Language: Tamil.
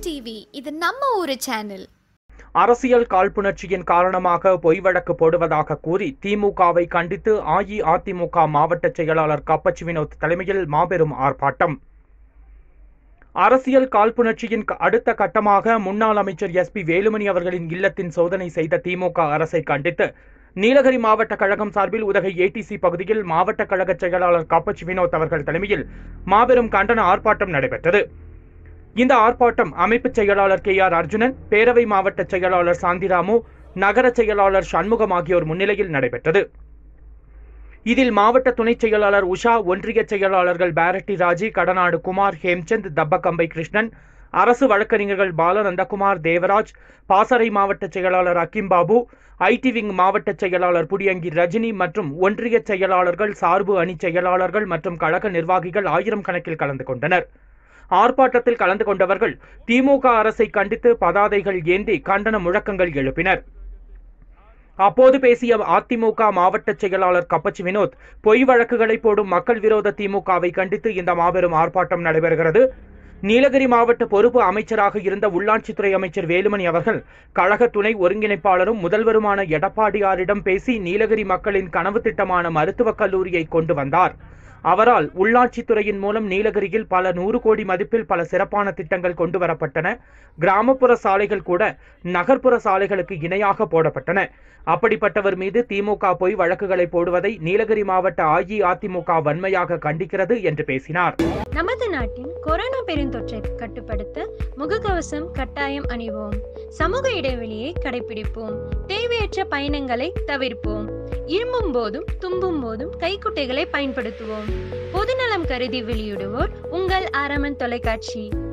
டிவி இது நம்ம ஊரு சேனல் அரசியல் காழ்ப்புணர்ச்சியின் காரணமாக பொய் வழக்கு போடுவதாக கூறி திமுகவை கண்டித்து அஇஅதிமுக மாவட்ட செயலாளர் கப்பச்சி வினோத் தலைமையில் மாபெரும் ஆர்ப்பாட்டம் அரசியல் காழ்ப்புணர்ச்சியின் க- அடுத்த கட்டமாக முன்னாள் அமைச்சர் எஸ்பி வேலுமணி அவர்களின் இல்லத்தின் சோதனை செய்த திமுக அரசை கண்டித்து நீலகிரி மாவட்ட கழகம் சார்பில் உதகை ஏடிசி பகுதியில் மாவட்ட கழக செயலாளர் கப்பச்சி வினோத் அவர்கள் தலைமையில் மாபெரும் கண்டன ஆர்ப்பாட்டம் நடைபெற்றது இந்த ஆர்ப்பாட்டம் அமைப்பு செயலாளர் கே ஆர் அர்ஜுனன் பேரவை மாவட்ட செயலாளர் சாந்திராமு நகர செயலாளர் சண்முகம் ஆகியோர் முன்னிலையில் நடைபெற்றது இதில் மாவட்ட துணைச் செயலாளர் உஷா ஒன்றிய செயலாளர்கள் பாரட்டி ராஜி கடநாடு குமார் ஹேம்சந்த் தப்பக்கம்பை கிருஷ்ணன் அரசு வழக்கறிஞர்கள் பாலநந்தகுமார் தேவராஜ் பாசறை மாவட்ட செயலாளர் அக்கிம் பாபு ஐடி விங் மாவட்ட செயலாளர் புடியங்கி ரஜினி மற்றும் ஒன்றிய செயலாளர்கள் சார்பு அணி செயலாளர்கள் மற்றும் கழக நிர்வாகிகள் ஆயிரம் கணக்கில் கலந்து கொண்டனர் ஆர்ப்பாட்டத்தில் கலந்து கொண்டவர்கள் திமுக அரசை கண்டித்து பதாதைகள் ஏந்தி கண்டன முழக்கங்கள் எழுப்பினர் அப்போது பேசிய அதிமுக மாவட்ட செயலாளர் கப்பச்சி வினோத் பொய் வழக்குகளை போடும் மக்கள் விரோத திமுகவை கண்டித்து இந்த மாபெரும் ஆர்ப்பாட்டம் நடைபெறுகிறது நீலகிரி மாவட்ட பொறுப்பு அமைச்சராக இருந்த உள்ளாட்சித்துறை அமைச்சர் வேலுமணி அவர்கள் கழக துணை ஒருங்கிணைப்பாளரும் முதல்வருமான எடப்பாடியாரிடம் பேசி நீலகிரி மக்களின் கனவு திட்டமான மருத்துவக் கல்லூரியை கொண்டு வந்தார் அவரால் உள்ளாட்சித்துறையின் மூலம் நீலகிரியில் பல நூறு கோடி மதிப்பில் பல சிறப்பான திட்டங்கள் கொண்டு வரப்பட்டன கிராமப்புற சாலைகள் கூட நகர்ப்புற சாலைகளுக்கு இணையாக போடப்பட்டன அப்படிப்பட்டவர் மீது திமுக பொய் வழக்குகளை போடுவதை நீலகிரி மாவட்ட அஇஅதிமுக வன்மையாக கண்டிக்கிறது என்று பேசினார் நமது நாட்டின் கொரோனா பெருந்தொற்றை கட்டுப்படுத்த முகக்கவசம் கட்டாயம் அணிவோம் சமூக இடைவெளியை கடைபிடிப்போம் தேவையற்ற பயணங்களை தவிர்ப்போம் இருமும் போதும் தும்பும் போதும் கைக்குட்டைகளை பயன்படுத்துவோம் பொதுநலம் கருதி வெளியிடுவோர் உங்கள் ஆரமன் தொலைக்காட்சி